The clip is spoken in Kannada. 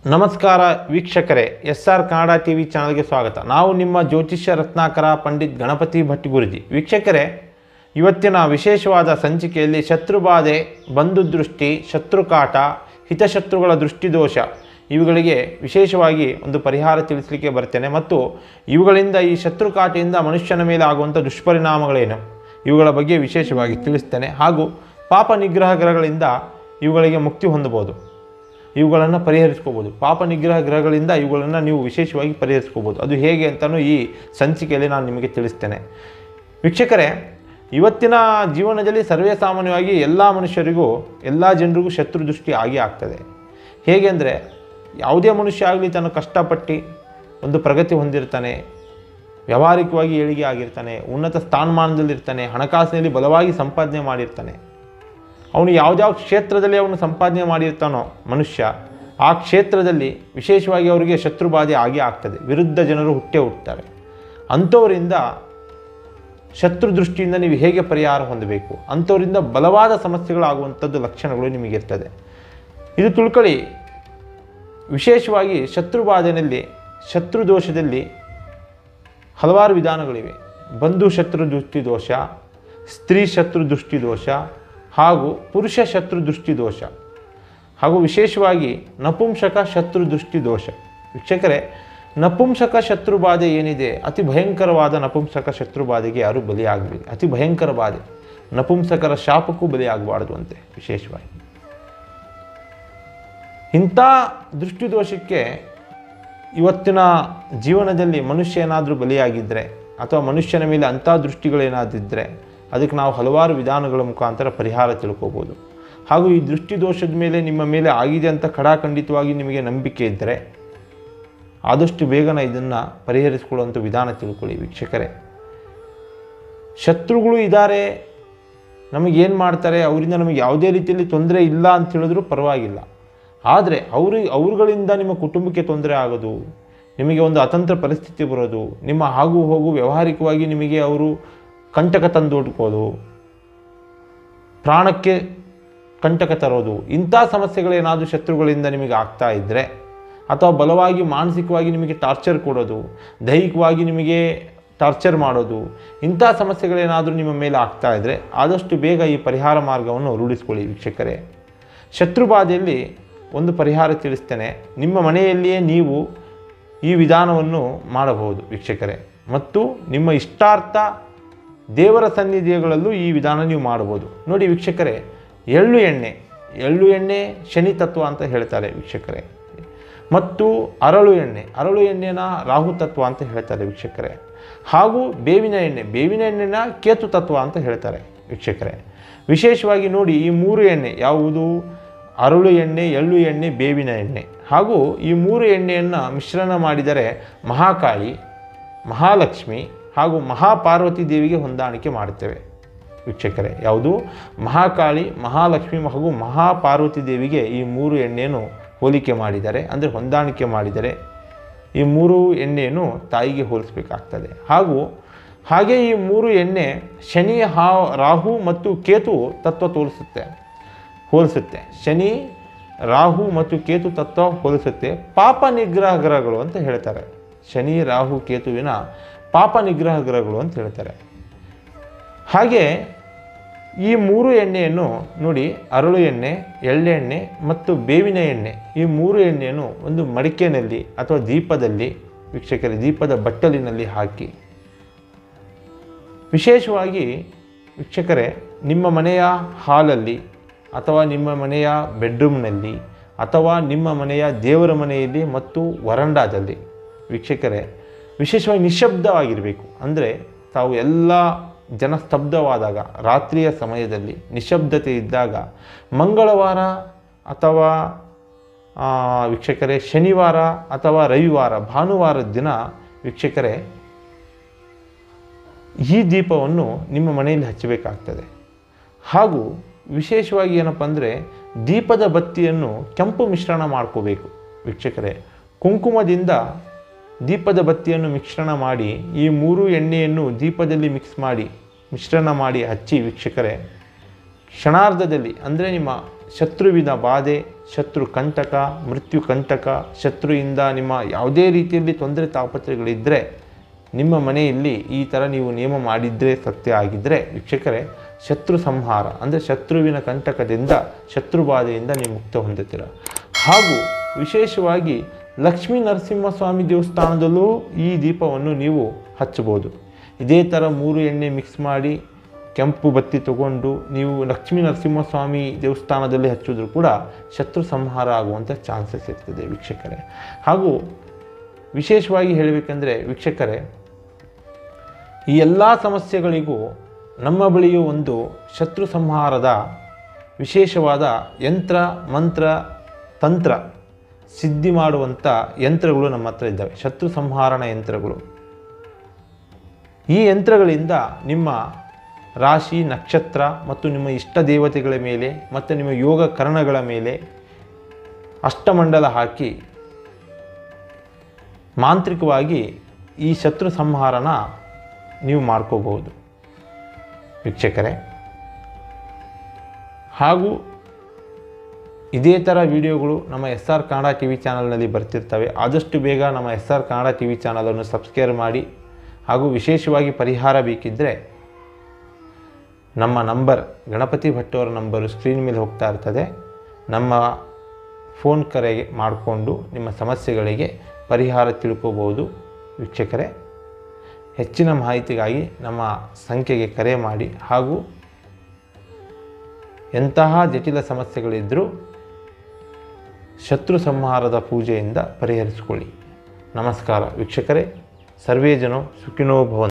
ನಮಸ್ಕಾರ ವೀಕ್ಷಕರೇ S R Kannada T V ಚಾನಲ್ಗೆ ಸ್ವಾಗತ ನಾವು ನಿಮ್ಮ ಜ್ಯೋತಿಷ್ಯ ರತ್ನಾಕರ ಪಂಡಿತ್ ಗಣಪತಿ ಭಟ್ ಗುರುಜಿ ವೀಕ್ಷಕರೇ ಇವತ್ತಿನ ವಿಶೇಷವಾದ ಸಂಚಿಕೆಯಲ್ಲಿ ಶತ್ರುಬಾಧೆ ಬಂಧು ದೃಷ್ಟಿ ಶತ್ರುಕಾಟ ಹಿತಶತ್ರುಗಳ ದೃಷ್ಟಿದೋಷ ಇವುಗಳಿಗೆ ವಿಶೇಷವಾಗಿ ಒಂದು ಪರಿಹಾರ ತಿಳಿಸಲಿಕ್ಕೆ ಬರ್ತೇನೆ ಮತ್ತು ಇವುಗಳಿಂದ ಈ ಶತ್ರುಕಾಟೆಯಿಂದ ಮನುಷ್ಯನ ಮೇಲೆ ಆಗುವಂಥ ದುಷ್ಪರಿಣಾಮಗಳೇನು ಇವುಗಳ ಬಗ್ಗೆ ವಿಶೇಷವಾಗಿ ತಿಳಿಸ್ತೇನೆ ಹಾಗೂ ಪಾಪ ನಿಗ್ರಹ ಗ್ರಹಗಳಿಂದ ಇವುಗಳಿಗೆ ಮುಕ್ತಿ ಹೊಂದಬಹುದು ಇವುಗಳನ್ನು ಪರಿಹರಿಸ್ಕೋಬೋದು ಪಾಪ ನಿಗ್ರಹ ಗ್ರಹಗಳಿಂದ ಇವುಗಳನ್ನು ನೀವು ವಿಶೇಷವಾಗಿ ಪರಿಹರಿಸ್ಕೋಬೋದು ಅದು ಹೇಗೆ ಅಂತಲೂ ಈ ಸಂಚಿಕೆಯಲ್ಲಿ ನಾನು ನಿಮಗೆ ತಿಳಿಸ್ತೇನೆ ವೀಕ್ಷಕರೇ ಇವತ್ತಿನ ಜೀವನದಲ್ಲಿ ಸರ್ವೇ ಸಾಮಾನ್ಯವಾಗಿ ಎಲ್ಲ ಮನುಷ್ಯರಿಗೂ ಎಲ್ಲ ಜನರಿಗೂ ಶತ್ರು ದೃಷ್ಟಿ ಆಗೇ ಆಗ್ತದೆ ಹೇಗೆ ಅಂದರೆ ಯಾವುದೇ ಮನುಷ್ಯ ಆಗಲಿ ತನ್ನ ಕಷ್ಟಪಟ್ಟು ಒಂದು ಪ್ರಗತಿ ಹೊಂದಿರ್ತಾನೆ ವ್ಯಾವಹಾರಿಕವಾಗಿ ಏಳಿಗೆ ಆಗಿರ್ತಾನೆ ಉನ್ನತ ಸ್ಥಾನಮಾನದಲ್ಲಿರ್ತಾನೆ ಹಣಕಾಸಿನಲ್ಲಿ ಬಲವಾಗಿ ಸಂಪಾದನೆ ಮಾಡಿರ್ತಾನೆ ಅವನು ಯಾವುದ್ಯಾವ ಕ್ಷೇತ್ರದಲ್ಲಿ ಅವನು ಸಂಪಾದನೆ ಮಾಡಿರ್ತಾನೋ ಮನುಷ್ಯ ಆ ಕ್ಷೇತ್ರದಲ್ಲಿ ವಿಶೇಷವಾಗಿ ಅವರಿಗೆ ಶತ್ರುಬಾಧೆ ಆಗೇ ಆಗ್ತದೆ ವಿರುದ್ಧ ಜನರು ಹುಟ್ಟೇ ಹುಟ್ಟುತ್ತಾರೆ ಅಂಥವರಿಂದ ಶತ್ರು ದೃಷ್ಟಿಯಿಂದ ನೀವು ಹೇಗೆ ಪರಿಹಾರ ಹೊಂದಬೇಕು ಅಂಥವರಿಂದ ಬಲವಾದ ಸಮಸ್ಯೆಗಳಾಗುವಂಥದ್ದು ಲಕ್ಷಣಗಳು ನಿಮಗಿರ್ತದೆ ಇದು ತಿಳ್ಕೊಳ್ಳಿ ವಿಶೇಷವಾಗಿ ಶತ್ರುಬಾಧೆಯಲ್ಲಿ ಶತ್ರು ದೋಷದಲ್ಲಿ ಹಲವಾರು ವಿಧಾನಗಳಿವೆ ಬಂಧು ಶತ್ರು ದೃಷ್ಟಿ ದೋಷ ಸ್ತ್ರೀ ಶತ್ರು ದೃಷ್ಟಿ ದೋಷ ಹಾಗೂ ಪುರುಷ ಶತ್ರು ದೃಷ್ಟಿ ದೋಷ ಹಾಗೂ ವಿಶೇಷವಾಗಿ ನಪುಂಸಕ ಶತ್ರು ದೃಷ್ಟಿ ದೋಷ ವೀಕ್ಷಕರೇ ನಪುಂಸಕ ಶತ್ರು ಬಾಧೆ ಏನಿದೆ ಅತಿ ಭಯಂಕರವಾದ ನಪುಂಸಕ ಶತ್ರು ಬಾಧೆಗೆ ಯಾರೂ ಬಲಿಯಾಗಬೇಕು ಅತಿ ಭಯಂಕರ ಬಾಧೆ ನಪುಂಸಕರ ಶಾಪಕ್ಕೂ ಬಲಿಯಾಗಬಾರ್ದು ಅಂತೆ ವಿಶೇಷವಾಗಿ ಇಂಥ ದೃಷ್ಟಿದೋಷಕ್ಕೆ ಇವತ್ತಿನ ಜೀವನದಲ್ಲಿ ಮನುಷ್ಯ ಏನಾದರೂ ಬಲಿಯಾಗಿದ್ದರೆ ಅಥವಾ ಮನುಷ್ಯನ ಮೇಲೆ ಅಂಥ ದೃಷ್ಟಿಗಳೇನಾದಿದ್ದರೆ ಅದಕ್ಕೆ ನಾವು ಹಲವಾರು ವಿಧಾನಗಳ ಮುಖಾಂತರ ಪರಿಹಾರ ತಿಳ್ಕೊಬೋದು ಹಾಗೂ ಈ ದೃಷ್ಟಿದೋಷದ ಮೇಲೆ ನಿಮ್ಮ ಮೇಲೆ ಆಗಿದೆ ಅಂತ ಖಡಾಖಂಡಿತವಾಗಿ ನಿಮಗೆ ನಂಬಿಕೆ ಇದ್ದರೆ ಆದಷ್ಟು ಬೇಗನೆ ಇದನ್ನು ಪರಿಹರಿಸಿಕೊಳ್ಳುವಂಥ ವಿಧಾನ ತಿಳ್ಕೊಳ್ಳಿ ವೀಕ್ಷಕರೇ ಶತ್ರುಗಳು ಇದ್ದಾರೆ ನಮಗೇನು ಮಾಡ್ತಾರೆ ಅವರಿಂದ ನಮಗೆ ಯಾವುದೇ ರೀತಿಯಲ್ಲಿ ತೊಂದರೆ ಇಲ್ಲ ಅಂತ ಹೇಳಿದ್ರೂ ಪರವಾಗಿಲ್ಲ ಆದರೆ ಅವರು ಅವರುಗಳಿಂದ ನಿಮ್ಮ ಕುಟುಂಬಕ್ಕೆ ತೊಂದರೆ ಆಗೋದು ನಿಮಗೆ ಒಂದು ಅತಂತ್ರ ಪರಿಸ್ಥಿತಿ ಬರೋದು ನಿಮ್ಮ ಆಗು ಹೋಗು ವ್ಯಾವಹಾರಿಕವಾಗಿ ನಿಮಗೆ ಅವರು ಕಂಟಕ ತಂದೊಡ್ಕೋದು ಪ್ರಾಣಕ್ಕೆ ಕಂಟಕ ತರೋದು ಇಂಥ ಸಮಸ್ಯೆಗಳೇನಾದರೂ ಶತ್ರುಗಳಿಂದ ನಿಮಗೆ ಆಗ್ತಾ ಇದ್ದರೆ ಅಥವಾ ಬಲವಾಗಿ ಮಾನಸಿಕವಾಗಿ ನಿಮಗೆ ಟಾರ್ಚರ್ ಕೊಡೋದು ದೈಹಿಕವಾಗಿ ನಿಮಗೆ ಟಾರ್ಚರ್ ಮಾಡೋದು ಇಂಥ ಸಮಸ್ಯೆಗಳೇನಾದರೂ ನಿಮ್ಮ ಮೇಲೆ ಆಗ್ತಾ ಇದ್ದರೆ ಆದಷ್ಟು ಬೇಗ ಈ ಪರಿಹಾರ ಮಾರ್ಗವನ್ನು ರೂಢಿಸ್ಕೊಳ್ಳಿ ವೀಕ್ಷಕರೇ ಶತ್ರುಬಾಧೆಯಲ್ಲಿ ಒಂದು ಪರಿಹಾರ ತಿಳಿಸ್ತೇನೆ ನಿಮ್ಮ ಮನೆಯಲ್ಲಿಯೇ ನೀವು ಈ ವಿಧಾನವನ್ನು ಮಾಡಬಹುದು ವೀಕ್ಷಕರೇ ಮತ್ತು ನಿಮ್ಮ ಇಷ್ಟಾರ್ಥ ದೇವರ ಸನ್ನಿಧಿಗಳಲ್ಲೂ ಈ ವಿಧಾನ ನೀವು ಮಾಡ್ಬೋದು ನೋಡಿ ವೀಕ್ಷಕರೇ ಎಳ್ಳು ಎಣ್ಣೆ ಎಳ್ಳು ಎಣ್ಣೆ ಶನಿ ತತ್ವ ಅಂತ ಹೇಳ್ತಾರೆ ವೀಕ್ಷಕರೇ ಮತ್ತು ಅರಳು ಎಣ್ಣೆ ಅರಳು ಎಣ್ಣೆನ ರಾಹು ತತ್ವ ಅಂತ ಹೇಳ್ತಾರೆ ವೀಕ್ಷಕರೇ ಹಾಗೂ ಬೇವಿನ ಎಣ್ಣೆ ಬೇವಿನ ಎಣ್ಣೆನ ಕೇತು ತತ್ವ ಅಂತ ಹೇಳ್ತಾರೆ ವೀಕ್ಷಕರೇ ವಿಶೇಷವಾಗಿ ನೋಡಿ ಈ ಮೂರು ಎಣ್ಣೆ ಯಾವುದು ಅರಳು ಎಣ್ಣೆ ಎಳ್ಳು ಎಣ್ಣೆ ಬೇವಿನ ಎಣ್ಣೆ ಹಾಗೂ ಈ ಮೂರು ಎಣ್ಣೆಯನ್ನು ಮಿಶ್ರಣ ಮಾಡಿದರೆ ಮಹಾಕಾಳಿ ಮಹಾಲಕ್ಷ್ಮಿ ಹಾಗೂ ಮಹಾಪಾರ್ವತಿ ದೇವಿಗೆ ಹೊಂದಾಣಿಕೆ ಮಾಡುತ್ತೇವೆ ವೀಕ್ಷಕರೇ ಯಾವುದು ಮಹಾಕಾಳಿ ಮಹಾಲಕ್ಷ್ಮಿ ಹಾಗೂ ಮಹಾಪಾರ್ವತಿ ದೇವಿಗೆ ಈ ಮೂರು ಎಣ್ಣೆಯನ್ನು ಹೋಲಿಕೆ ಮಾಡಿದರೆ ಅಂದರೆ ಹೊಂದಾಣಿಕೆ ಮಾಡಿದರೆ ಈ ಮೂರು ಎಣ್ಣೆಯನ್ನು ತಾಯಿಗೆ ಹೋಲಿಸಬೇಕಾಗ್ತದೆ ಹಾಗೂ ಹಾಗೆ ಈ ಮೂರು ಎಣ್ಣೆ ಶನಿ ಹಾ ರಾಹು ಮತ್ತು ಕೇತು ತತ್ವ ತೋರಿಸುತ್ತೆ ಹೋಲಿಸುತ್ತೆ ಶನಿ ರಾಹು ಮತ್ತು ಕೇತು ತತ್ವ ಹೋಲಿಸುತ್ತೆ ಪಾಪ ನಿಗ್ರಹ ಗ್ರಹಗಳು ಅಂತ ಹೇಳ್ತಾರೆ ಶನಿ ರಾಹು ಕೇತುವಿನ ಪಾಪ ನಿಗ್ರಹ ಗ್ರಹಗಳು ಅಂತ ಹೇಳ್ತಾರೆ ಹಾಗೆ ಈ ಮೂರು ಎಣ್ಣೆಯನ್ನು ನೋಡಿ ಅರಳು ಎಣ್ಣೆ ಎಳ್ಳೆಣ್ಣೆ ಮತ್ತು ಬೇವಿನ ಎಣ್ಣೆ ಈ ಮೂರು ಎಣ್ಣೆಯನ್ನು ಒಂದು ಮಡಿಕೆನಲ್ಲಿ ಅಥವಾ ದೀಪದಲ್ಲಿ ವೀಕ್ಷಕರ ದೀಪದ ಬಟ್ಟಲಿನಲ್ಲಿ ಹಾಕಿ ವಿಶೇಷವಾಗಿ ವೀಕ್ಷಕರೇ ನಿಮ್ಮ ಮನೆಯ ಹಾಲಲ್ಲಿ ಅಥವಾ ನಿಮ್ಮ ಮನೆಯ ಬೆಡ್ರೂಮ್ನಲ್ಲಿ ಅಥವಾ ನಿಮ್ಮ ಮನೆಯ ದೇವರ ಮನೆಯಲ್ಲಿ ಮತ್ತು ವರಂಡಾದಲ್ಲಿ ವೀಕ್ಷಕರೇ ವಿಶೇಷವಾಗಿ ನಿಶಬ್ದವಾಗಿರಬೇಕು ಅಂದರೆ ತಾವು ಎಲ್ಲ ಜನ ಸ್ತಬ್ಧವಾದಾಗ ರಾತ್ರಿಯ ಸಮಯದಲ್ಲಿ ನಿಶಬ್ದತೆ ಇದ್ದಾಗ ಮಂಗಳವಾರ ಅಥವಾ ಆ, ವೀಕ್ಷಕರೇ ಶನಿವಾರ ಅಥವಾ ರವಿವಾರ ಭಾನುವಾರದ ದಿನ ವೀಕ್ಷಕರೇ ಈ ದೀಪವನ್ನು ನಿಮ್ಮ ಮನೆಯಲ್ಲಿ ಹಚ್ಚಬೇಕಾಗ್ತದೆ ಹಾಗೂ ವಿಶೇಷವಾಗಿ ಏನಪ್ಪ ಅಂದರೆ ದೀಪದ ಬತ್ತಿಯನ್ನು ಕೆಂಪು ಮಿಶ್ರಣ ಮಾಡ್ಕೋಬೇಕು ವೀಕ್ಷಕರೇ ಕುಂಕುಮದಿಂದ ದೀಪದ ಬತ್ತಿಯನ್ನು ಮಿಶ್ರಣ ಮಾಡಿ ಈ ಮೂರು ಎಣ್ಣೆಯನ್ನು ದೀಪದಲ್ಲಿ ಮಿಕ್ಸ್ ಮಾಡಿ ಮಿಶ್ರಣ ಮಾಡಿ ಹಚ್ಚಿ ವೀಕ್ಷಕರೇ ಕ್ಷಣಾರ್ಧದಲ್ಲಿ ಅಂದರೆ ನಿಮ್ಮ ಶತ್ರುವಿನ ಬಾಧೆ ಶತ್ರು ಕಂಟಕ ಮೃತ್ಯು ಕಂಟಕ ಶತ್ರುವಿಂದ ನಿಮ್ಮ ಯಾವುದೇ ರೀತಿಯಲ್ಲಿ ತೊಂದರೆ ತಾಪತ್ರಗಳಿದ್ದರೆ ನಿಮ್ಮ ಮನೆಯಲ್ಲಿ ಈ ಥರ ನೀವು ನಿಯಮ ಮಾಡಿದ್ದರೆ ಸತ್ಯ ಆಗಿದ್ದರೆ ವೀಕ್ಷಕರೇ ಶತ್ರು ಸಂಹಾರ ಅಂದರೆ ಶತ್ರುವಿನ ಕಂಟಕದಿಂದ ಶತ್ರು ಬಾಧೆಯಿಂದ ನೀವು ಮುಕ್ತ ಹೊಂದುತ್ತೀರ ಹಾಗೂ ವಿಶೇಷವಾಗಿ ಲಕ್ಷ್ಮೀ ನರಸಿಂಹಸ್ವಾಮಿ ದೇವಸ್ಥಾನದಲ್ಲೂ ಈ ದೀಪವನ್ನು ನೀವು ಹಚ್ಚಬಹುದು ಇದೇ ಥರ ಮೂರು ಎಣ್ಣೆ ಮಿಕ್ಸ್ ಮಾಡಿ ಕೆಂಪು ಬತ್ತಿ ತಗೊಂಡು ನೀವು ಲಕ್ಷ್ಮೀ ನರಸಿಂಹಸ್ವಾಮಿ ದೇವಸ್ಥಾನದಲ್ಲಿ ಹಚ್ಚಿದ್ರು ಕೂಡ ಶತ್ರು ಸಂಹಾರ ಆಗುವಂಥ ಚಾನ್ಸಸ್ ಇರ್ತದೆ ವೀಕ್ಷಕರೇ ಹಾಗೂ ವಿಶೇಷವಾಗಿ ಹೇಳಬೇಕೆಂದರೆ ವೀಕ್ಷಕರೇ ಈ ಎಲ್ಲ ಸಮಸ್ಯೆಗಳಿಗೂ ನಮ್ಮ ಬಳಿಯೂ ಒಂದು ಶತ್ರು ಸಂಹಾರದ ವಿಶೇಷವಾದ ಯಂತ್ರ ಮಂತ್ರ ತಂತ್ರ ಸಿದ್ಧಿ ಮಾಡುವಂಥ ಯಂತ್ರಗಳು ನಮ್ಮ ಹತ್ರ ಇದ್ದಾವೆ ಶತ್ರು ಸಂಹಾರಣ ಯಂತ್ರಗಳು ಈ ಯಂತ್ರಗಳಿಂದ ನಿಮ್ಮ ರಾಶಿ ನಕ್ಷತ್ರ ಮತ್ತು ನಿಮ್ಮ ಇಷ್ಟ ದೇವತೆಗಳ ಮೇಲೆ ಮತ್ತು ನಿಮ್ಮ ಯೋಗ ಕರಣಗಳ ಮೇಲೆ ಅಷ್ಟಮಂಡಲ ಹಾಕಿ ಮಾಂತ್ರಿಕವಾಗಿ ಈ ಶತ್ರು ಸಂಹಾರನ ನೀವು ಮಾಡ್ಕೋಬಹುದು ವೀಕ್ಷಕರೇ ಹಾಗೂ ಇದೇ ಥರ ವಿಡಿಯೋಗಳು ನಮ್ಮ S R Kannada T V ಚಾನಲ್ನಲ್ಲಿ ಬರ್ತಿರ್ತವೆ ಆದಷ್ಟು ಬೇಗ ನಮ್ಮ S R Kannada T V ಚಾನಲನ್ನು ಸಬ್ಸ್ಕ್ರೈಬ್ ಮಾಡಿ ಹಾಗೂ ವಿಶೇಷವಾಗಿ ಪರಿಹಾರ ಬೇಕಿದ್ದರೆ ನಮ್ಮ ನಂಬರ್ ಗಣಪತಿ ಭಟ್ಟವರ ನಂಬರು ಸ್ಕ್ರೀನ್ ಮೇಲೆ ಹೋಗ್ತಾ ಇರ್ತದೆ ನಮ್ಮ ಫೋನ್ ಕರೆ ಮಾಡಿಕೊಂಡು ನಿಮ್ಮ ಸಮಸ್ಯೆಗಳಿಗೆ ಪರಿಹಾರ ತಿಳ್ಕೋಬೋದು ವೀಕ್ಷಕರೇ ಹೆಚ್ಚಿನ ಮಾಹಿತಿಗಾಗಿ ನಮ್ಮ ಸಂಖ್ಯೆಗೆ ಕರೆ ಮಾಡಿ ಹಾಗೂ ಎಂತಹ ಜಟಿಲ ಸಮಸ್ಯೆಗಳಿದ್ದರೂ ಶತ್ರು ಸಂಹಾರದ ಪೂಜೆಯಿಂದ ಪರಿಹರಿಸಿಕೊಳ್ಳಿ ನಮಸ್ಕಾರ ವೀಕ್ಷಕರೇ ಸರ್ವೇ ಜನ ಸುಖಿನೋ ಭವಂತು